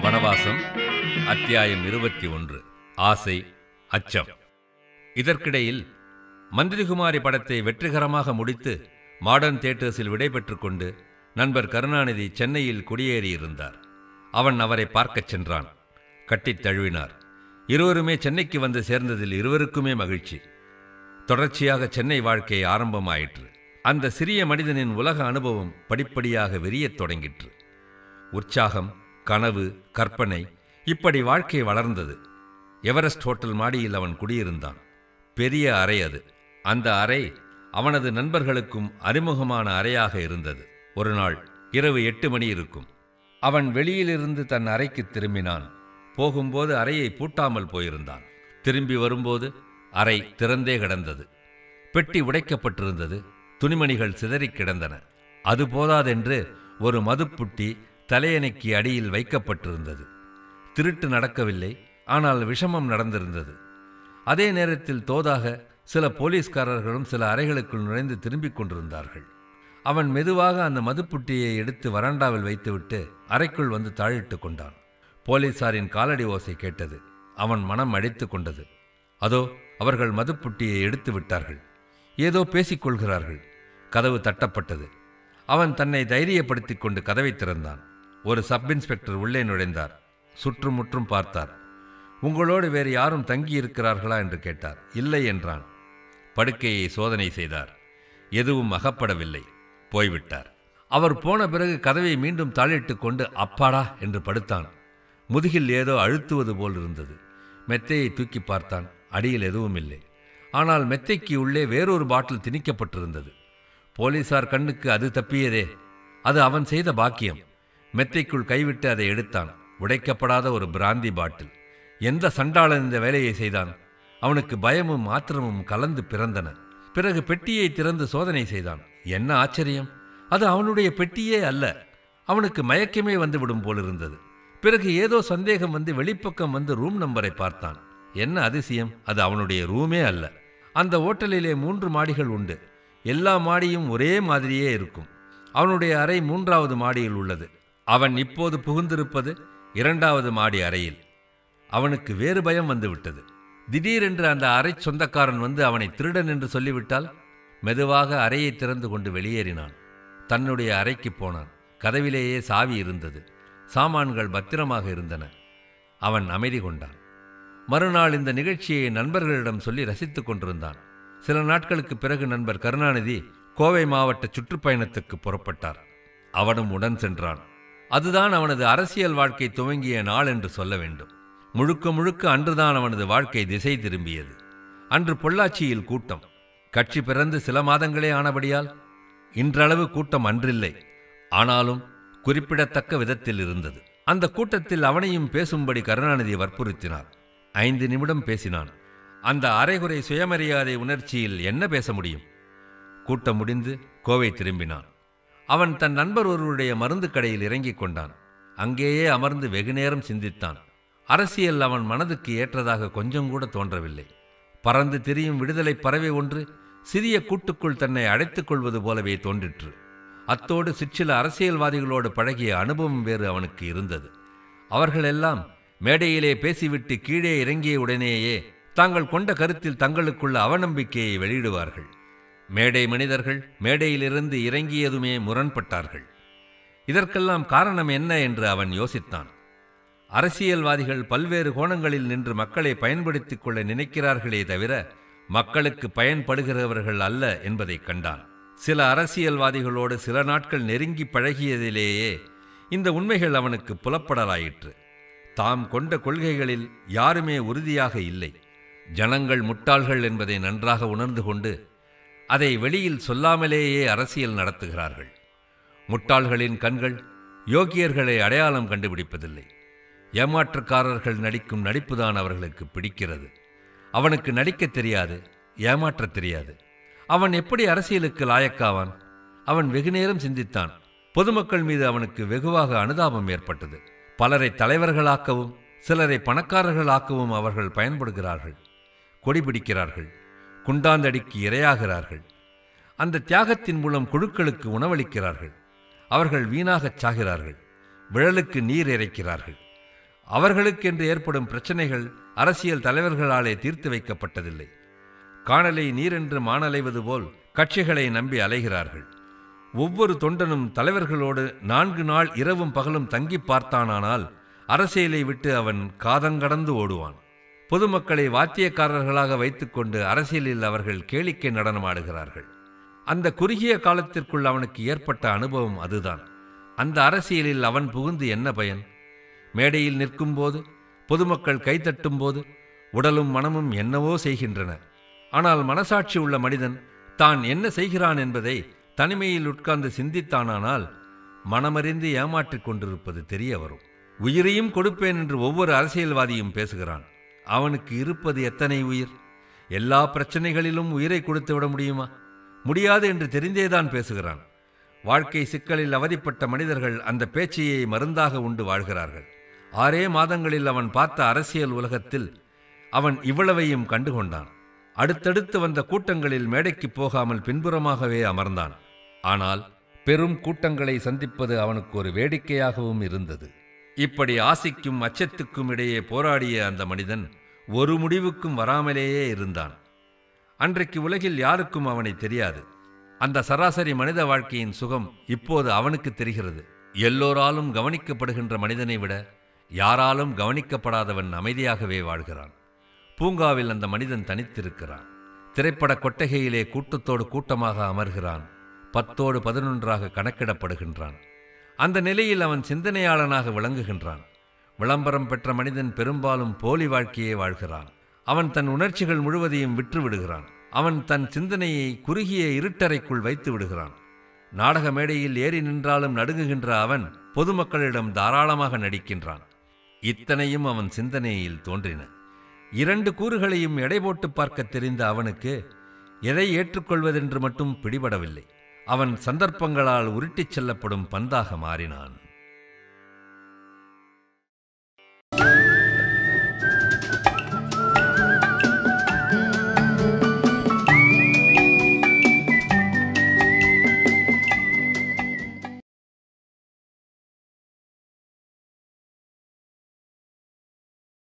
வனவாசம் அத்தியாயம் இருபத்தி ஒன்று ஆசை அச்சம் இதற்கிடையில் மந்திரிகுமாரி படத்தை வெற்றிகரமாக முடித்து மாடர்ன் தியேட்டர்ஸில் விடைபெற்றுக் கொண்டு நண்பர் கருணாநிதி சென்னையில் குடியேறியிருந்தார் அவன் அவரை பார்க்கச் சென்றான் கட்டித் தழுவினார் இருவருமே சென்னைக்கு வந்து சேர்ந்ததில் இருவருக்குமே மகிழ்ச்சி தொடர்ச்சியாக சென்னை வாழ்க்கை ஆரம்பமாயிற்று அந்த சிறிய மனிதனின் உலக அனுபவம் படிப்படியாக விரியத் தொடங்கிற்று உற்சாகம் கனவு கற்பனை இப்படி வாழ்க்கை வளர்ந்தது எவரெஸ்ட் ஹோட்டல் மாடியில் அவன் குடியிருந்தான் பெரிய அறை அது அந்த அறை அவனது நண்பர்களுக்கும் அறிமுகமான அறையாக இருந்தது ஒரு நாள் இரவு எட்டு மணி இருக்கும் அவன் வெளியிலிருந்து தன் அறைக்கு திரும்பினான் போகும்போது அறையை பூட்டாமல் போயிருந்தான் திரும்பி வரும்போது அறை திறந்தே கிடந்தது பெட்டி உடைக்கப்பட்டிருந்தது துணிமணிகள் சிதறிக் கிடந்தன அது போதாதென்று ஒரு மதுப்புட்டி தலையணைக்கு அடியில் வைக்கப்பட்டிருந்தது திருட்டு நடக்கவில்லை ஆனால் விஷமம் நடந்திருந்தது அதே நேரத்தில் தோதாக சில போலீஸ்காரர்களும் சில அறைகளுக்குள் நுழைந்து திரும்பிக் கொண்டிருந்தார்கள் அவன் மெதுவாக அந்த மதுப்புட்டியை எடுத்து வராண்டாவில் வைத்துவிட்டு அறைக்குள் வந்து தாழிட்டு கொண்டான் போலீசாரின் காலடி ஓசை கேட்டது அவன் மனம் அடித்து கொண்டது அதோ அவர்கள் மதுப்புட்டியை எடுத்து விட்டார்கள் ஏதோ பேசிக்கொள்கிறார்கள் கதவு தட்டப்பட்டது அவன் தன்னை தைரியப்படுத்திக் கொண்டு கதவை திறந்தான் ஒரு சப் இன்ஸ்பெக்டர் உள்ளே நுழைந்தார் சுற்றுமுற்றும் பார்த்தார் உங்களோடு வேறு யாரும் தங்கியிருக்கிறார்களா என்று கேட்டார் இல்லை என்றான் படுக்கையை சோதனை செய்தார் எதுவும் அகப்படவில்லை போய்விட்டார் அவர் போன பிறகு கதவை மீண்டும் தாளிட்டு கொண்டு அப்பாடா என்று படுத்தான் முதுகில் ஏதோ அழுத்துவது போல் இருந்தது மெத்தையை தூக்கி பார்த்தான் அடியில் எதுவும் இல்லை ஆனால் மெத்தைக்கு உள்ளே வேறொரு பாட்டில் திணிக்கப்பட்டிருந்தது போலீசார் கண்ணுக்கு அது தப்பியதே அது அவன் செய்த பாக்கியம் மெத்தைக்குள் கைவிட்டு அதை எடுத்தான் உடைக்கப்படாத ஒரு பிராந்தி பாட்டில் எந்த சண்டாளன் இந்த வேலையை செய்தான் அவனுக்கு பயமும் ஆத்திரமும் கலந்து பிறந்தன பிறகு பெட்டியை திறந்து சோதனை செய்தான் என்ன ஆச்சரியம் அது அவனுடைய பெட்டியே அல்ல அவனுக்கு மயக்கமே வந்துவிடும் போலிருந்தது பிறகு ஏதோ சந்தேகம் வந்து வெளிப்பக்கம் வந்து ரூம் நம்பரை பார்த்தான் என்ன அதிசயம் அது அவனுடைய ரூமே அல்ல அந்த ஓட்டலிலே மூன்று மாடிகள் உண்டு எல்லா மாடியும் ஒரே மாதிரியே இருக்கும் அவனுடைய அறை மூன்றாவது மாடியில் உள்ளது அவன் இப்போது புகுந்திருப்பது இரண்டாவது மாடி அறையில் அவனுக்கு வேறு பயம் வந்துவிட்டது திடீரென்று அந்த அறை சொந்தக்காரன் வந்து அவனை திருடன் என்று சொல்லிவிட்டால் மெதுவாக அறையை திறந்து கொண்டு வெளியேறினான் தன்னுடைய அறைக்கு போனான் கதவிலேயே சாவி இருந்தது சாமான்கள் பத்திரமாக இருந்தன அவன் அமைதி கொண்டான் மறுநாள் இந்த நிகழ்ச்சியை நண்பர்களிடம் சொல்லி ரசித்துக் கொண்டிருந்தான் சில நாட்களுக்கு பிறகு நண்பர் கருணாநிதி கோவை மாவட்ட சுற்றுப்பயணத்துக்கு புறப்பட்டார் அவனும் உடன் சென்றான் அதுதான் அவனது அரசியல் வாழ்க்கை துவங்கிய நாள் என்று சொல்ல வேண்டும் முழுக்க முழுக்க அன்றுதான் அவனது வாழ்க்கை திசை திரும்பியது அன்று பொள்ளாச்சியில் கூட்டம் கட்சி பிறந்து சில மாதங்களே ஆனபடியால் இன்றளவு கூட்டம் அன்றில்லை ஆனாலும் குறிப்பிடத்தக்க விதத்தில் இருந்தது அந்த கூட்டத்தில் அவனையும் பேசும்படி கருணாநிதி வற்புறுத்தினார் ஐந்து நிமிடம் பேசினான் அந்த அரைகுறை சுயமரியாதை உணர்ச்சியில் என்ன பேச முடியும் கூட்டம் முடிந்து கோவை திரும்பினான் அவன் தன் நண்பர் ஒருவருடைய மருந்து கடையில் இறங்கிக் கொண்டான் அங்கேயே அமர்ந்து வெகுநேரம் சிந்தித்தான் அரசியல் அவன் மனதுக்கு ஏற்றதாக கொஞ்சம் கூட தோன்றவில்லை பறந்து திரியும் விடுதலை பறவை ஒன்று சிறிய கூட்டுக்குள் தன்னை அடைத்துக் கொள்வது போலவே தோன்றிற்று அத்தோடு சிற்சில அரசியல்வாதிகளோடு பழகிய அனுபவம் வேறு அவனுக்கு இருந்தது அவர்களெல்லாம் மேடையிலே பேசிவிட்டு கீழே இறங்கிய உடனேயே தாங்கள் கொண்ட கருத்தில் தங்களுக்குள்ள அவநம்பிக்கையை வெளியிடுவார்கள் மேடை மனிதர்கள் மேடையிலிருந்து இறங்கியதுமே முரண்பட்டார்கள் இதற்கெல்லாம் காரணம் என்ன என்று அவன் யோசித்தான் அரசியல்வாதிகள் பல்வேறு கோணங்களில் நின்று மக்களை பயன்படுத்திக் கொள்ள நினைக்கிறார்களே தவிர மக்களுக்கு பயன்படுகிறவர்கள் அல்ல என்பதைக் கண்டான் சில அரசியல்வாதிகளோடு சில நாட்கள் நெருங்கி பழகியதிலேயே இந்த உண்மைகள் அவனுக்கு புலப்படலாயிற்று தாம் கொண்ட கொள்கைகளில் யாருமே உறுதியாக இல்லை ஜனங்கள் முட்டாள்கள் என்பதை நன்றாக உணர்ந்து கொண்டு அதை வெளியில் சொல்லாமலேயே அரசியல் நடத்துகிறார்கள் முட்டாள்களின் கண்கள் யோக்கியர்களை அடையாளம் கண்டுபிடிப்பதில்லை ஏமாற்றுக்காரர்கள் நடிக்கும் நடிப்புதான் அவர்களுக்கு பிடிக்கிறது அவனுக்கு நடிக்கத் தெரியாது ஏமாற்றத் தெரியாது அவன் எப்படி அரசியலுக்கு லாயக்காவான் அவன் வெகுநேரம் சிந்தித்தான் பொதுமக்கள் மீது அவனுக்கு வெகுவாக அனுதாபம் ஏற்பட்டது பலரை தலைவர்களாக்கவும் சிலரை பணக்காரர்களாக்கவும் அவர்கள் பயன்படுகிறார்கள் கொடி பிடிக்கிறார்கள் குண்டாந்தடிக்கு இரையாகிறார்கள் அந்த தியாகத்தின் மூலம் குழுக்களுக்கு உணவளிக்கிறார்கள் அவர்கள் வீணாகச் சாகிறார்கள் விழலுக்கு நீர் இறைக்கிறார்கள் அவர்களுக்கென்று ஏற்படும் பிரச்சனைகள் அரசியல் தலைவர்களாலே தீர்த்து வைக்கப்பட்டதில்லை காணலை நீரென்று மானலைவது போல் கட்சிகளை நம்பி அலைகிறார்கள் ஒவ்வொரு தொண்டனும் தலைவர்களோடு நான்கு நாள் இரவும் பகலும் தங்கி பார்த்தானானால் அரசியலை விட்டு அவன் காதங்கடந்து ஓடுவான் பொதுமக்களை வாத்தியக்காரர்களாக வைத்துக்கொண்டு அரசியலில் அவர்கள் கேளிக்கை நடனமாடுகிறார்கள் அந்த குறுகிய காலத்திற்குள் அவனுக்கு ஏற்பட்ட அனுபவம் அதுதான் அந்த அரசியலில் அவன் புகுந்து என்ன பயன் மேடையில் நிற்கும்போது பொதுமக்கள் கைத்தட்டும்போது உடலும் மனமும் என்னவோ செய்கின்றன ஆனால் மனசாட்சி உள்ள மனிதன் தான் என்ன செய்கிறான் என்பதை தனிமையில் உட்கார்ந்து சிந்தித்தானானால் மனமறிந்து ஏமாற்றிக் கொண்டிருப்பது தெரிய வரும் உயிரையும் கொடுப்பேன் என்று ஒவ்வொரு அரசியல்வாதியும் பேசுகிறான் அவனுக்கு இருப்பது எத்தனை உயிர் எல்லா பிரச்சனைகளிலும் உயிரை கொடுத்து விட முடியுமா முடியாது என்று தெரிந்தேதான் பேசுகிறான் வாழ்க்கை சிக்கலில் அவதிப்பட்ட மனிதர்கள் அந்த பேச்சையை மருந்தாக உண்டு வாழ்கிறார்கள் ஆறே மாதங்களில் அவன் பார்த்த அரசியல் உலகத்தில் அவன் இவ்வளவையும் கண்டுகொண்டான் அடுத்தடுத்து வந்த கூட்டங்களில் மேடைக்கு போகாமல் பின்புறமாகவே அமர்ந்தான் ஆனால் பெரும் கூட்டங்களை சந்திப்பது அவனுக்கு ஒரு வேடிக்கையாகவும் இருந்தது இப்படி ஆசைக்கும் அச்சத்துக்கும் இடையே போராடிய அந்த மனிதன் ஒரு முடிவுக்கும் வராமலேயே இருந்தான் அன்றைக்கு உலகில் யாருக்கும் அவனை தெரியாது அந்த சராசரி மனித வாழ்க்கையின் சுகம் இப்போது அவனுக்கு தெரிகிறது எல்லோராலும் கவனிக்கப்படுகின்ற மனிதனை விட யாராலும் கவனிக்கப்படாதவன் அமைதியாகவே வாழ்கிறான் பூங்காவில் அந்த மனிதன் தனித்திருக்கிறான் திரைப்பட கொட்டகையிலே கூட்டத்தோடு கூட்டமாக அமர்கிறான் பத்தோடு பதினொன்றாக கணக்கிடப்படுகின்றான் அந்த நிலையில் அவன் சிந்தனையாளனாக விளங்குகின்றான் விளம்பரம் பெற்ற மனிதன் பெரும்பாலும் போலி வாழ்க்கையே வாழ்கிறான் அவன் தன் உணர்ச்சிகள் முழுவதையும் விற்று விடுகிறான் அவன் தன் சிந்தனையை குறுகிய இருட்டறைக்குள் வைத்து விடுகிறான் நாடக மேடையில் ஏறி நின்றாலும் நடுங்குகின்ற அவன் பொதுமக்களிடம் தாராளமாக நடிக்கின்றான் இத்தனையும் அவன் சிந்தனையில் தோன்றின இரண்டு கூறுகளையும் எடை போட்டு பார்க்க தெரிந்த அவனுக்கு எதை ஏற்றுக்கொள்வதென்று மட்டும் பிடிபடவில்லை அவன் சந்தர்ப்பங்களால் உருட்டிச் செல்லப்படும் பந்தாக மாறினான்